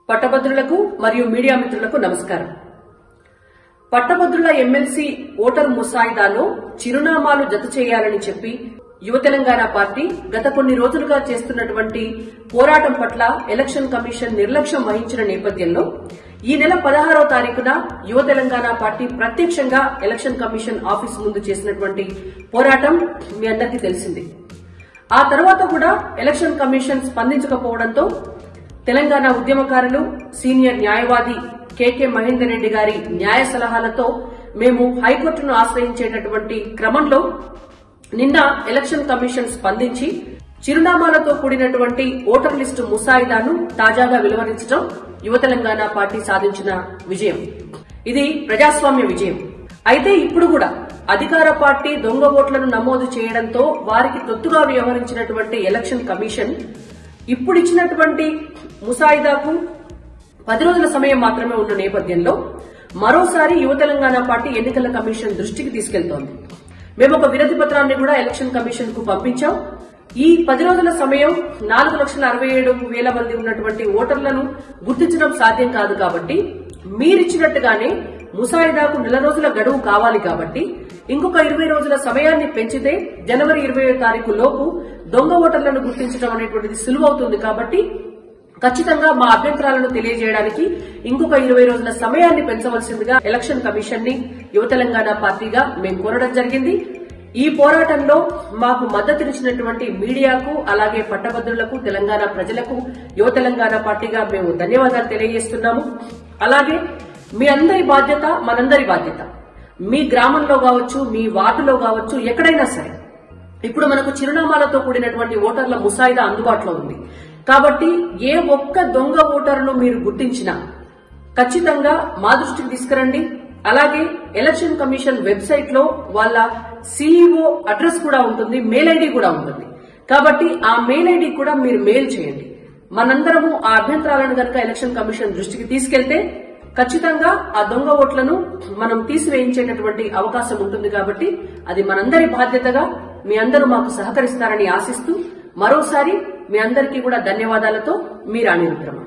పట్టభద్రులకు మరియు మీడియా మిత్రులకు నమస్కారం పట్టభద్రుల ఎమ్మెల్సీ ఓటర్ ముసాయిదాలో చిరునామాలు జత చేయాలని చెప్పి యువ తెలంగాణ పార్టీ గత కొన్ని రోజులుగా చేస్తున్నటువంటి పోరాటం పట్ల ఎలక్షన్ కమిషన్ నిర్లక్ష్యం వహించిన నేపథ్యంలో ఈ నెల పదహారో తారీఖున యువ తెలంగాణ పార్టీ ప్రత్యక్షంగా ఎలక్షన్ కమిషన్ ఆఫీస్ ముందు చేసినటువంటి పోరాటం మీ అందరికీ తెలిసింది ఆ తర్వాత కూడా ఎలక్షన్ కమిషన్ స్పందించకపోవడంతో తెలంగాణ ఉద్యమకారులు సీనియర్ న్యాయవాది కెకే మహేందర్ రెడ్డి గారి న్యాయ సలహాలతో మేము హైకోర్టును ఆశ్రయించేటటువంటి క్రమంలో నిన్న ఎలక్షన్ కమిషన్ స్పందించి చిరునామాలతో కూడినటువంటి ఓటర్ లిస్టు ముసాయిదాను తాజాగా వెలువరించడం యువ తెలంగాణ పార్టీ సాధించిన విజయం ఇది ప్రజాస్వామ్య విజయం అయితే ఇప్పుడు కూడా అధికార పార్టీ దొంగ ఓట్లను నమోదు చేయడంతో వారికి తొత్తుగా వ్యవహరించినటువంటి ఎలక్షన్ కమిషన్ ఇప్పుడు ఇచ్చినటువంటి ముసాయిదాకు పది రోజుల సమయం మాత్రమే ఉన్న నేపథ్యంలో మరోసారి యువ తెలంగాణ పార్టీ ఎన్నికల కమిషన్ దృష్టికి తీసుకెళ్తోంది మేము ఒక వినతి పత్రాన్ని కూడా ఎలక్షన్ కమిషన్ కు పంపించాం ఈ పది రోజుల సమయం నాలుగు లక్షల అరవై ఏడు వేల మంది ఉన్నటువంటి ఓటర్లను గుర్తించడం సాధ్యం కాదు కాబట్టి మీరిచ్చినట్టుగానే ముసాయిదాకు నెల రోజుల గడువు కావాలి కాబట్టి ఇంకొక ఇరవై రోజుల సమయాన్ని పెంచితే జనవరి ఇరవై తారీఖు లోపు దొంగ ఓటర్లను గుర్తించడం అనేటువంటిది సులువవుతుంది కాబట్టి ఖచ్చితంగా మా అభ్యంతరాలను తెలియజేయడానికి ఇంకొక ఇరవై రోజుల సమయాన్ని పెంచవలసిందిగా ఎలక్షన్ కమిషన్ ని యువ తెలంగాణ పార్టీగా మేము కోరడం జరిగింది ఈ పోరాటంలో మాకు మద్దతునిచ్చినటువంటి మీడియాకు అలాగే పట్టభద్రులకు తెలంగాణ ప్రజలకు యువ తెలంగాణ పార్టీగా మేము ధన్యవాదాలు తెలియజేస్తున్నాము అలాగే మీ అందరి బాధ్యత మనందరి బాధ్యత మీ గ్రామంలో కావచ్చు మీ వార్డులో కావచ్చు ఎక్కడైనా సరే ఇప్పుడు మనకు చిరునామాలతో కూడినటువంటి ఓటర్ల ముసాయిదా అందుబాటులో ఉంది కాబట్టి ఏ ఒక్క దొంగ ఓటర్ను మీరు గుర్తించినా ఖచ్చితంగా మా దృష్టికి తీసుకురండి అలాగే ఎలక్షన్ కమిషన్ వెబ్సైట్ లో వాళ్ళ సిఇఓ అడ్రస్ కూడా ఉంటుంది మెయిల్ ఐడి కూడా ఉంటుంది కాబట్టి ఆ మెయిల్ ఐడి కూడా మీరు మెయిల్ చేయండి మనందరము ఆ అభ్యంతరాలను గనక ఎలక్షన్ కమిషన్ దృష్టికి తీసుకెళ్తే ఖచ్చితంగా ఆ దొంగ ఓట్లను మనం తీసివేయించేటటువంటి అవకాశం ఉంటుంది కాబట్టి అది మనందరి బాధ్యతగా మీ అందరూ మాకు సహకరిస్తారని ఆశిస్తూ మరోసారి మీ అందరికీ కూడా ధన్యవాదాలతో మీ రాణి రుద్రమ